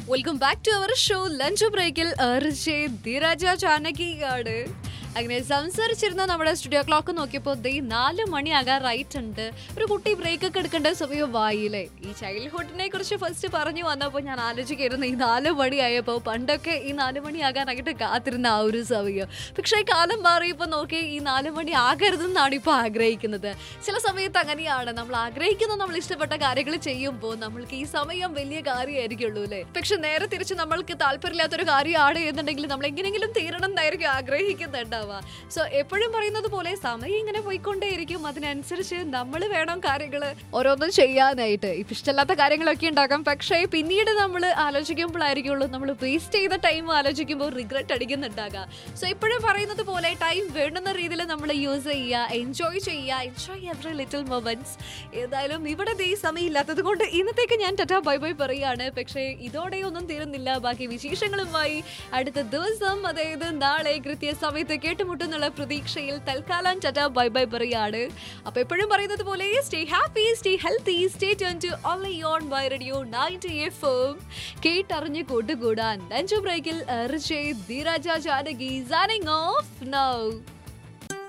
welcome back to our show lunch ബ്രേക്കിൽ ധീരാജ ചാനകിയാണ് അങ്ങനെ സംസാരിച്ചിരുന്ന നമ്മുടെ സ്റ്റുഡിയോ ക്ലോക്ക് നോക്കിയപ്പോൾ ദേ നാല് മണി ആകാറായിട്ടുണ്ട് ഒരു കുട്ടി ബ്രേക്ക് ഒക്കെ എടുക്കേണ്ട സമയം വായില്ലേ ഈ ചൈൽഡ്ഹുഡിനെ കുറിച്ച് ഫസ്റ്റ് പറഞ്ഞു വന്നപ്പോൾ ഞാൻ ആലോചിക്കായിരുന്നു ഈ നാല് മണിയായപ്പോൾ പണ്ടൊക്കെ ഈ നാല് മണി ആകാനായിട്ട് കാത്തിരുന്ന ആ ഒരു സമയം പക്ഷേ കാലം മാറിയപ്പോൾ നോക്കി ഈ നാല് മണി ആകരുതെന്നാണ് ഇപ്പോൾ ആഗ്രഹിക്കുന്നത് ചില സമയത്ത് അങ്ങനെയാണ് നമ്മൾ ആഗ്രഹിക്കുന്ന നമ്മൾ ഇഷ്ടപ്പെട്ട കാര്യങ്ങൾ ചെയ്യുമ്പോൾ നമ്മൾക്ക് ഈ സമയം വലിയ കാര്യമായിരിക്കുള്ളൂ അല്ലേ പക്ഷെ നേരെ തിരിച്ച് നമ്മൾക്ക് താല്പര്യമില്ലാത്തൊരു കാര്യമാണ് എന്നുണ്ടെങ്കിൽ നമ്മൾ എങ്ങനെയെങ്കിലും തീരണം എന്നായിരിക്കും ആഗ്രഹിക്കുന്നുണ്ടാവുക സോ എപ്പോഴും പറയുന്നത് പോലെ സമയം ഇങ്ങനെ പോയിക്കൊണ്ടേയിരിക്കും അതിനനുസരിച്ച് നമ്മൾ വേണം കാര്യങ്ങൾ ഓരോന്നും ചെയ്യാനായിട്ട് ഇപ്പം ഇഷ്ടമില്ലാത്ത കാര്യങ്ങളൊക്കെ ഉണ്ടാക്കാം പക്ഷേ പിന്നീട് നമ്മൾ ആലോചിക്കുമ്പോഴായിരിക്കുള്ളൂ നമ്മൾ വേസ്റ്റ് ചെയ്ത ടൈം ആലോചിക്കുമ്പോൾ റിഗ്രറ്റ് അടിക്കുന്നുണ്ടാകാം സോ എപ്പോഴും പറയുന്നത് പോലെ ടൈം വേണ്ടുന്ന രീതിയിൽ നമ്മൾ യൂസ് ചെയ്യുക എൻജോയ് ചെയ്യുക എൻജോയ് എവറി ലിറ്റിൽ മൊമെന്റ്സ് ഏതായാലും ഇവിടെ ദേ സമയം ഇല്ലാത്തത് കൊണ്ട് ഇന്നത്തേക്ക് ഞാൻ ടറ്റാ ബൈ ബൈ പറയുകയാണ് പക്ഷേ ഇതോടെ ഒന്നും തീരുന്നില്ല ബാക്കി വിശേഷങ്ങളുമായി അടുത്ത ദിവസം അതായത് നാളെ കൃത്യസമയത്ത് കേട്ടുമുട്ടുന്നുള്ള പ്രതീക്ഷയിൽ തൽക്കാലം ടറ്റാ ബൈ ബൈ പറയുകയാണ് അപ്പൊ എപ്പോഴും പറയുന്നത് പോലെ stay happy stay healthy stay tuned to only on by radio ninety F കേട്ടറിഞ്ഞ് കൂട്ടുകൂടാൻ ലഞ്ച് ബ്രേക്കിൽ Dheeraja Janaki signing off now